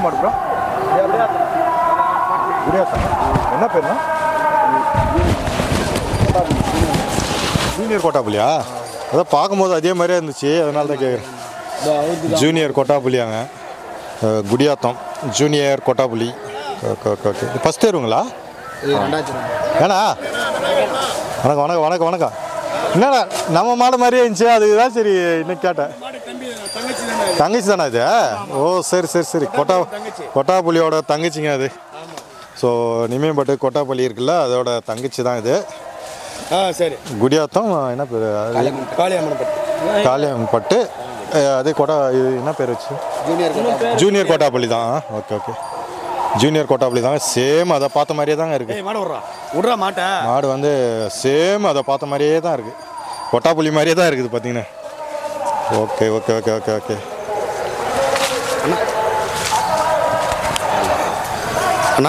மாடு ப்ரோ குடியாத்தம் என்ன பேருண்ணா ஜூனியர் கோட்டாப்புலியா அதான் பார்க்கும்போது அதே மாதிரியே இருந்துச்சு அதனால தான் கேட்குறேன் ஜூனியர் கொட்டாப்புலியாங்க அஹ், குடியாத்தம் ஜூனியர் கொட்டாப்புலி ஓகே ஓகே ஓகே ஃபஸ்ட் தேருங்களா ஏண்ணா வணக்கம் வணக்கம் வணக்கம் வணக்கம் என்னடா நம்ம மாடு மாதிரியே இருந்துச்சு அதுக்கு தான் சரி இன்னைக்கு கேட்டேன் தங்கச்சி தானே இது ஓ சரி சரி சரி கொட்டா கொட்டாப்புலியோட தங்கச்சிங்க அது ஸோ நிமையம்பட்டு கொட்டாப்புலி இருக்குல்ல அதோட தங்கச்சி தான் இது ஆ சரி குடியாத்தம் என்ன பேர் காளியம்மன் காளியம்பட்டு அஹ், அதே கொட்டா இது என்ன பேர் வச்சு ஜூனியர் ஜூனியர் கோட்டாப்பள்ளி தான் ஓகே ஓகே ஜூனியர் கோட்டாப்பள்ளி தாங்க சேம் அதை பார்த்த மாதிரியே தாங்க இருக்குது ஏய் மாடு விட்றா விட்றா மாட்டை மாடு வந்து சேம் அதை பார்த்த மாதிரியே தான் இருக்குது கொட்டாப்புள்ளி மாதிரியே தான் இருக்குது பார்த்தீங்கன்னா okay okay okay okay okay அண்ணா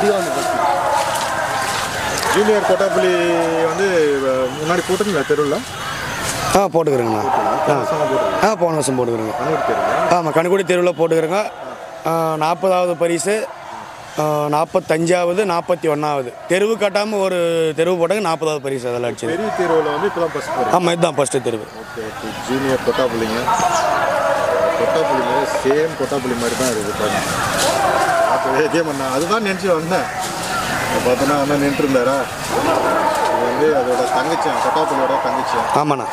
ஜூனியர் கொட்டாப்புள்ளி வந்து முன்னாடி போட்டுருங்க தெருவில் ஆ போட்டுக்கிறேங்கண்ணா ஆ ஆ போன வருஷம் போட்டுக்கிறேங்க ஆமாம் கணுக்குடி தெருவில் போட்டுக்கிறேங்க நாற்பதாவது பரிசு ஆ, நாற்பத்தஞ்சாவது நாற்பத்தி ஒன்றாவது தெருவு கட்டாமல் ஒரு தெருவு போட்டாங்க நாற்பதாவது பரிசு அதெல்லாம் அடிச்சது பெரிய தெருவில் வந்து இப்போ தான் ஃபஸ்ட் போகிறேன் ஆமாம் இதுதான் ஃபஸ்ட்டு தெருவு ஓகே ஓகே ஜூனியர் கொட்டாப்புள்ளிங்க கொட்டாப்புள்ளி மாதிரி சேம் கொட்டாப்புள்ளி மாதிரி தான் இருக்குது பாருங்க அப்போ இதே பண்ண அதுதான் நினச்சி வந்தேன் இப்போ பார்த்தோன்னா அண்ணா நின்றுட்டு இருந்தாரா இது வந்து அதோட தங்கச்சியான் கொட்டாப்புள்ளியோட தங்கச்சியான் ஆமாண்ணா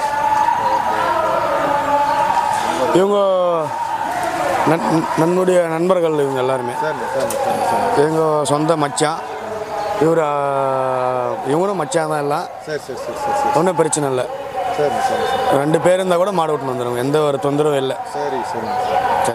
இவங்க நன் நன்னுடைய நண்பர்கள் இவங்க எல்லாருமே சரிண்ணே சரிண்ணே சரிண்ணே சரி இவங்க சொந்த மச்சான் இவர் இவங்களும் மச்சான் தான் எல்லாம் சரி சரி சரி சரி சரி ஒன்றும் பிரச்சனை இல்லை சரிண்ணே சரி சரி ரெண்டு பேர் இருந்தால் கூட மாடு விட்டுன்னு வந்துடுவோம் எந்த ஒரு தொந்தரவும் இல்லை சரி சரிண்ணே